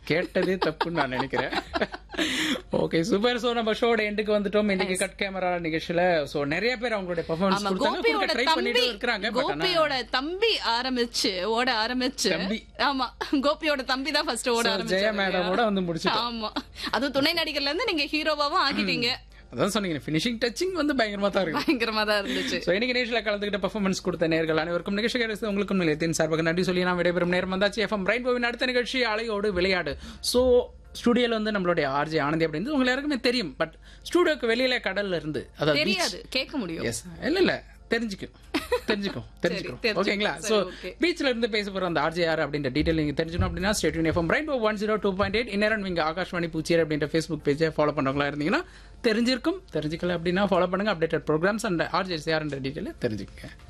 கேட்டதே தப்புன்னு நான் நினைக்கிறேன் ஓகே சூப்பர் சோ நம்ம ஷோட எண்டுக்கு வந்துட்டோம் இன்னைக்கு கட் கேமரா நிகழ்ச்சியில சோ நிறைய பேர் அவங்களுடைய பெர்ஃபார்மன்ஸ் ஆமா கொடுத்தாங்க கோபியோட ட்ரை தம்பி பண்ணிட்டு இருக்காங்க பட் ஆனா கோபியோட தம்பி ஆரம்பிச்சு ஓட ஆரம்பிச்சு தம்பி. ஆமா கோபியோட தம்பி தான் ஃபர்ஸ்ட் ஓட So, ஜெயா ஆரம்பிச்சாரு மேடமோட வந்து முடிச்சிட்டோம் ஆமா அதுவும் துணை நடிகர்ல இருந்து நீங்க ஹீரோவாவும் ஆக்கிட்டீங்க அதான் சொன்னீங்க ஃபினிஷிங் டச்சிங் வந்து பயங்கரமா தான் இருக்கு பயங்கரமா தான் இருந்துச்சு சோ இன்னைக்கு நேஷில் கலந்துக்கிட்ட பெர்ஃபார்மன்ஸ் கொடுத்த நேர்கள் அனைவருக்கும் நிகழ்ச்சி கிடைச்சது உங்களுக்கும் நிலையத்தின் சார்பாக நன்றி சொல்லி நான் விடைபெறும் நேரம் வந்தாச்சு எஃப்எம் ரெயின்போவின் அடுத்த நிகழ்ச்சி அலையோடு விளையாடு சோ ஸ்டுடியோல வந்து நம்மளுடைய ஆர்ஜே ஆனந்தி அப்படின்னு உங்க எல்லாருக்குமே தெரியும் பட் ஸ்டுடியோக்கு வெளியில கடல்ல இருந்து அதாவது beach. தெரியாது கேட்க முடியும் எஸ் இல்ல இல்ல தெரிஞ்சுக்கும் தெரிஞ்சுக்கும் தெரிஞ்சுக்கும் தெரிஞ்சுக்கும். ஓகேங்களா சரி, சோ okay. பீச்ல இருந்து பேச போற அந்த ஆர்ஜே ஆர் அப்படின்ற டீடைல் நீங்க தெரிஞ்சுக்கணும் அப்படின்னா state FM rainbow one zero two point eight இந்நேரம் நீங்க ஆகாஷ்வாணி பூச்சியர் அப்படின்ற ஃபேஸ்புக் பேஜை ஃபாலோ பண்றவங்களா இருந்தீங்கன்னா தெரிஞ்சிருக்கும் தெரிஞ்சுக்கல அப்படின்னா ஃபாலோ பண்ணுங்க updated programmes and RJ R என்ற டீடைல் தெரிஞ்சுக்கங்க